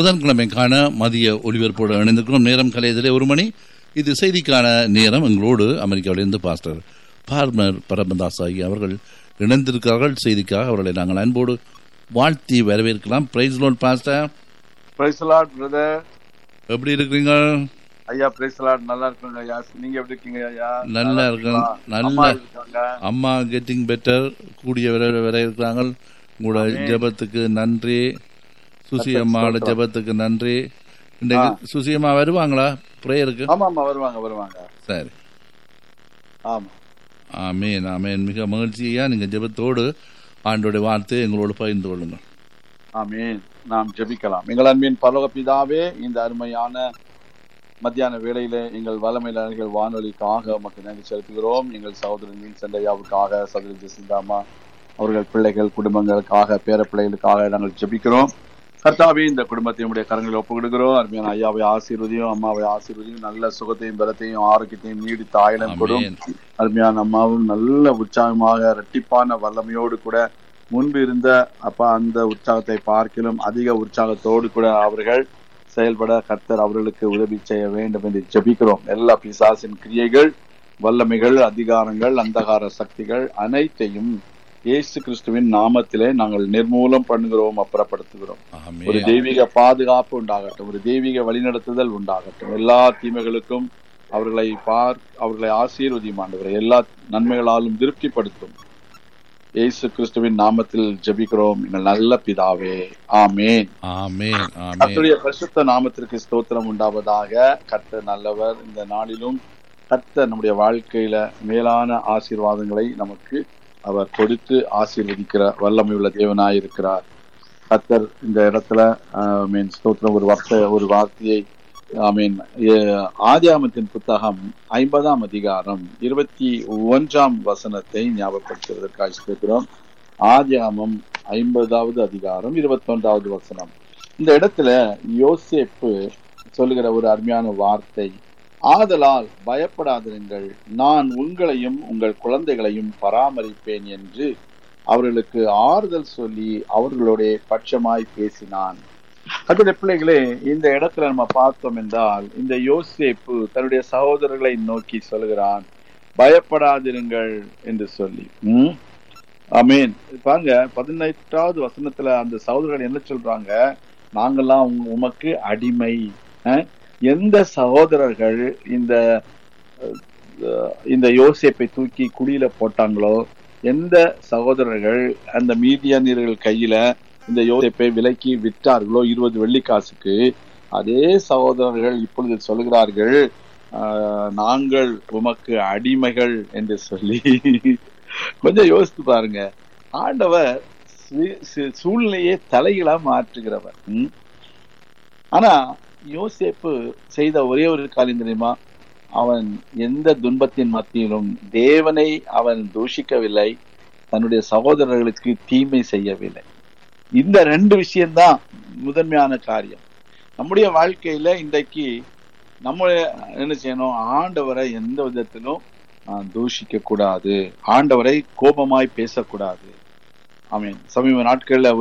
புதன்கிழமைக்கான மதிய ஒளிபரப்போடு இணைந்திருக்கிறோம் நேரம் கலையதிலே ஒரு மணி இது செய்திக்கான நேரம் எங்களோடு அமெரிக்காவிலிருந்து பாஸ்டர் பார்மர் பரமதாஸ் ஆகிய அவர்கள் இணைந்திருக்கிறார்கள் செய்திக்காக அவர்களை நாங்கள் அன்போடு வாழ்த்தி வரவேற்கலாம் பிரைஸ் லோன் பாஸ்டர் பிரைஸ் லார்ட் பிரதர் எப்படி இருக்கிறீங்க ஐயா பிரைஸ் லார்ட் நல்லா இருக்குங்க ஐயா நீங்க எப்படி இருக்கீங்க ஐயா நல்லா இருக்கேன். இருக்கீங்களா? நல்ல- அம்மா இருக்காங்க அம்மா கெட்டிங் பெட்டர் கூடிய வர வர இருக்கிறாங்க உங்களோட ஆமென். ஜெபத்துக்கு நன்றி சுசி கர்த்தருக்கு அம்மாவோட ஸ்தோத்திரம். ஜெபத்துக்கு நன்றி இன்றைக்கு சுசி அம்மா வருவாங்களா ப்ரேயருக்கு ஆமா ஆமா வருவாங்க வருவாங்க சரி ஆமா ஆமேன் ஆமேன் மிக மகிழ்ச்சியா நீங்க ஜெபத்தோடு ஆண்டோடைய வார்த்தையை எங்களோடு பகிர்ந்து கொள்ளுங்க ஆமீன் நாம் ஜெபிக்கலாம் எங்கள் அன்பின் பரலோக பிதாவே இந்த அருமையான மத்தியான வேளையிலே எங்கள் வல்லமையாளர்கள் வானொலிக்காக மக்கள் நன்றி செலுத்துகிறோம் எங்கள் சகோதரன் மீன் சண்டையாவுக்காக சகோதரி ஜெசிந்தாமா அவர்கள் பிள்ளைகள் குடும்பங்களுக்காக பேர பிள்ளைகளுக்காக நாங்கள் ஜெபிக்கிறோம் கர்த்தாவே இந்த குடும்பத்தை உடைய கரங்களில் ஒப்புக்கிடுகிறோம் அருமையான ஐயாவை ஆசீர்வதியும் அம்மாவை ஆசீர்வதியும் நல்ல சுகத்தையும் பலத்தையும் ஆரோக்கியத்தையும் நீடித்த ஆயுளம் கொடும் ஆமென். அருமையான அம்மாவும் நல்ல உற்சாகமாக இரட்டிப்பான வல்லமையோடு கூட முன்பு இருந்த அப்பா அந்த உற்சாகத்தை பார்க்கிலும் அதிக உற்சாகத்தோடு கூட அவர்கள் செயல்பட கர்த்தர் அவர்களுக்கு உதவி செய்ய வேண்டும் என்று ஜெபிக்கிறோம் எல்லா பிசாசின் கிரியைகள் வல்லமைகள் அதிகாரங்கள் அந்தகார சக்திகள் அனைத்தையும் இயேசு கிறிஸ்துவின் நாமத்திலே நாங்கள் நிர்மூலம் பண்ணுகிறோம் அப்புறப்படுத்துகிறோம் ஒரு ஆமென் தெய்வீக பாதுகாப்பு உண்டாகட்டும் ஒரு தெய்வீக வழிநடத்துதல் உண்டாகட்டும் எல்லா தீமைகளுக்கும் அவர்களை பார் அவர்களை ஆசீர்வதியும் ஆண்டவரை எல்லா நன்மைகளாலும் திருப்திப்படுத்தும் இயேசு கிறிஸ்துவின் நாமத்தில் ஜெபிக்கிறோம் எங்கள் நல்ல பிதாவே ஆமேன் ஆமென் ஆமென் கர்த்தருடைய பரிசுத்த நாமத்திற்கு ஸ்தோத்திரம் உண்டாவதாக கர்த்தர் நல்லவர் இந்த நாளிலும் கர்த்தர் நம்முடைய வாழ்க்கையில மேலான ஆசீர்வாதங்களை நமக்கு அவர் கொடுத்து ஆசீர்வதிக்கிற வல்லமை உள்ள தேவனாய் இருக்கிறார் கர்த்தர் இந்த இடத்துல மீன் ஸ்தோத்திரம் ஒரு வார்த்தை ஒரு வார்த்தையை மீன் ஆதியாமத்தின் புத்தகம் ஐம்பதாம் அதிகாரம் இருபத்தி ஒன்றாம் வசனத்தை ஞாபகப்படுத்துவதற்காக ஸ்தோத்திரம் ஆதியாமம் ஐம்பதாவது அதிகாரம் இருபத்தொன்றாவது வசனம் இந்த இடத்துல யோசேப்பு சொல்லுகிற ஒரு அருமையான வார்த்தை ஆதலால் பயப்படாதிருங்கள் நான் உங்களையும் உங்கள் குழந்தைகளையும் பராமரிப்பேன் என்று அவர்களுக்கு ஆறுதல் சொல்லி அவர்களுடைய பட்சமாய் பேசினான் கட்டுடைய பிள்ளைகளே இந்த இடத்துல நம்ம பார்த்தோம் என்றால் இந்த யோசேப்பு தன்னுடைய சகோதரர்களை நோக்கி சொல்கிறான் பயப்படாதிருங்கள் என்று சொல்லி ம் அமீன் பாருங்க பதினெட்டாவது வசனத்துல அந்த சகோதரர்கள் என்ன சொல்றாங்க நாங்கெல்லாம் உம்- உமக்கு அடிமை அஹ், எந்த சகோதரர்கள் இந்த அஹ், இந்த யோசேப்பை தூக்கி குடியில போட்டாங்களோ எந்த சகோதரர்கள் அந்த மீதியானியர்கள் கையில இந்த யோசேப்பை விலைக்கு விற்றார்களோ இருபது வெள்ளிக்காசுக்கு அதே சகோதரர்கள் இப்பொழுது சொல்கிறார்கள் ஆஹ், நாங்கள் உமக்கு அடிமைகள் என்று சொல்லி கொஞ்சம் யோசித்து பாருங்க ஆண்டவர் சு- சு- சூழ்நிலையை தலைகளா மாற்றுகிறவர் ம்? ஆனா யோசேப்பு செய்த ஒரே ஒரு காரியம் தெரியுமா அவன் எந்த துன்பத்தின் மத்தியிலும் தேவனை அவன் தூஷிக்கவில்லை தன்னுடைய சகோதரர்களுக்கு தீமை செய்யவில்லை இந்த ரெண்டு விஷயம்தான் முதன்மையான காரியம் நம்முடைய வாழ்க்கையில இன்றைக்கு நம்ம என்ன செய்யணும் ஆண்டவரை எந்த விதத்திலும் ஆஹ், தூஷிக்க கூடாது ஆண்டவரை கோபமாய் பேசக்கூடாது ஆமீன் சமீப நாட்கள்ல